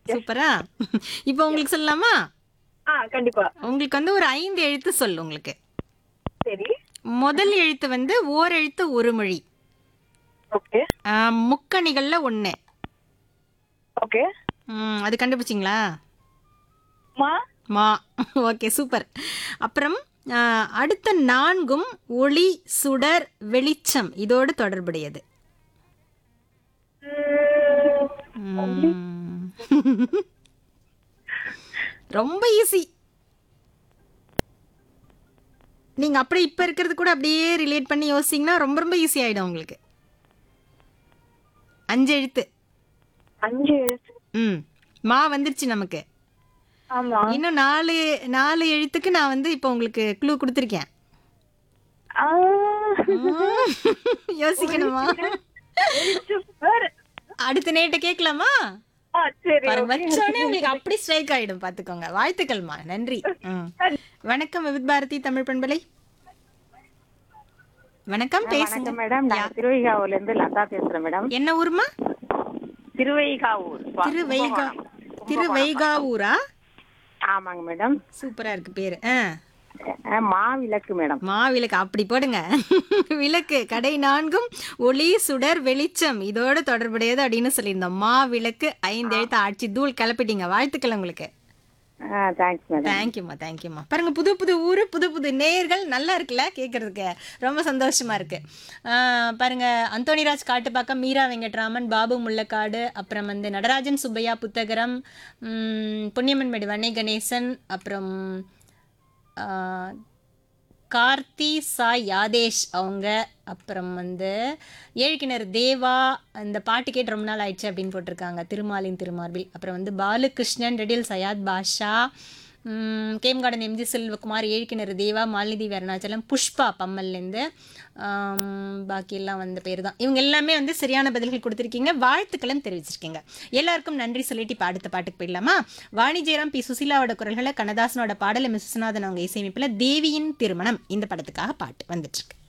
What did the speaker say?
சூப்பரா இப்போ உங்களுக்கு சொல்லலாமா ஆ கண்டிப்பா உங்களுக்கு வந்து ஒரு ஐந்து எழுத்து சொல் உங்களுக்கு சரி முதல் எழுத்து வந்து ஓர் எழுத்து ஒரு மொழி ஓகே ஆ, முக்கணிகள்ல ஒண்ணு ஓகே ம், அது கண்டுபிடிச்சிங்களா மா மா ஓகே சூப்பர் அப்புறம் ஆ, அடுத்த நான்கும் ஒளி சுடர் வெளிச்சம் இதோடு தொடர்புடையது ம், ம். ரொம்ப ஈஸி நீங்க அப்படியே இப்ப இருக்கிறது கூட அப்படியே ரிலேட் பண்ணி யோசிச்சீங்கன்னா ரொம்ப ரொம்ப ஈஸி ஆயிடும் உங்களுக்கு அஞ்சு எழுத்து அஞ்சு எழுத்து ம் மா வந்துருச்சு நமக்கு ஆமா இன்னும் நாலு நாலு எழுத்துக்கு நான் வந்து இப்போ உங்களுக்கு க்ளூ கொடுத்துருக்கேன் ஆ, ம். யோசிக்கணுமா super. அடுத்த நேட்ட கேட்கலாமா ஆ, சரி பாருங்க, okay. வச்சோடனே உங்களுக்கு அப்படி ஸ்ட்ரைக் ஆயிடும் பாத்துக்கோங்க வாழ்த்துக்கள்மா நன்றி ம். வணக்கம் விவித் பாரதி தமிழ் பண்பலை வணக்கம் பேசுங்க வணக்கம் மேடம் நான் திருவைகாவூர்ல இருந்து லதா பேசுறேன் மேடம் என்ன ஊருமா திருவைகாவூர் பா- திருவைகா கும்பகோணம். திருவைகாவூரா ஆமாங்க மேடம் சூப்பரா இருக்கு பேரு ஆ அஹ், மாவிளக்கு மேடம் மா விளக்கு அப்படி போடுங்க விளக்கு கடை நான்கும் ஒளி சுடர் வெளிச்சம் இதோட தொடர்புடையது அப்படின்னு சொல்லியிருந்தோம் மா விளக்கு ஐந்து எழுத்து ஆட்சி தூள் கிளப்பிட்டீங்க வாழ்த்துக்கள் உங்களுக்கு தேங்க்ஸ் மேடம் தேங்க்யூம்மா தேங்க்யூம்மா பாருங்க புது புது ஊர் புது புது நேயர்கள் நல்லா இருக்குல்ல கேட்கறதுக்கு ரொம்ப சந்தோஷமா இருக்கு ஆஹ் பாருங்க அந்தோணிராஜ் காட்டுப்பாக்கம் மீரா வெங்கட்ராமன் பாபு முள்ளக்காடு அப்புறம் வந்து நடராஜன் சுப்பையா புத்தகரம் உம், பொன்னியம்மன்மேடு வன்னை கணேசன் அப்புறம் ஆஹ், கார்த்தி சாய் யாதேஷ் அவங்க அப்புறம் வந்து ஏழ்கிணர் தேவா அந்த பாட்டு கேட்டு ரொம்ப நாள் ஆயிடுச்சு அப்படின்னு போட்டிருக்காங்க திருமாலின் திருமார்பில் அப்புறம் வந்து பாலுகிருஷ்ணன் ரெடில் சயாத் பாஷா உம், கேம்கார்டன் எம்ஜி செல்வகுமார் ஏழ்கிணறு தேவா மாலினி அருணாச்சலம் புஷ்பா பம்மல்லேருந்து ஆம், பாக்கி எல்லாம் வந்த பேர் தான் இவங்க எல்லாமே வந்து சரியான பதில்கள் கொடுத்துருக்கீங்க வாழ்த்துக்களும் தெரிவிச்சிருக்கீங்க எல்லாருக்கும் நன்றி சொல்லிட்டு இப்போ அடுத்த பாட்டுக்கு போயிடலாமா வாணி ஜெயராம் பி சுசீலாவோட குரல்களை கண்ணதாசனோட பாடல் எம் விஸ்வநாதன் அவங்க இசையமைப்பில் தேவியின் திருமணம் இந்த படத்துக்காக பாட்டு வந்துட்டு இருக்கு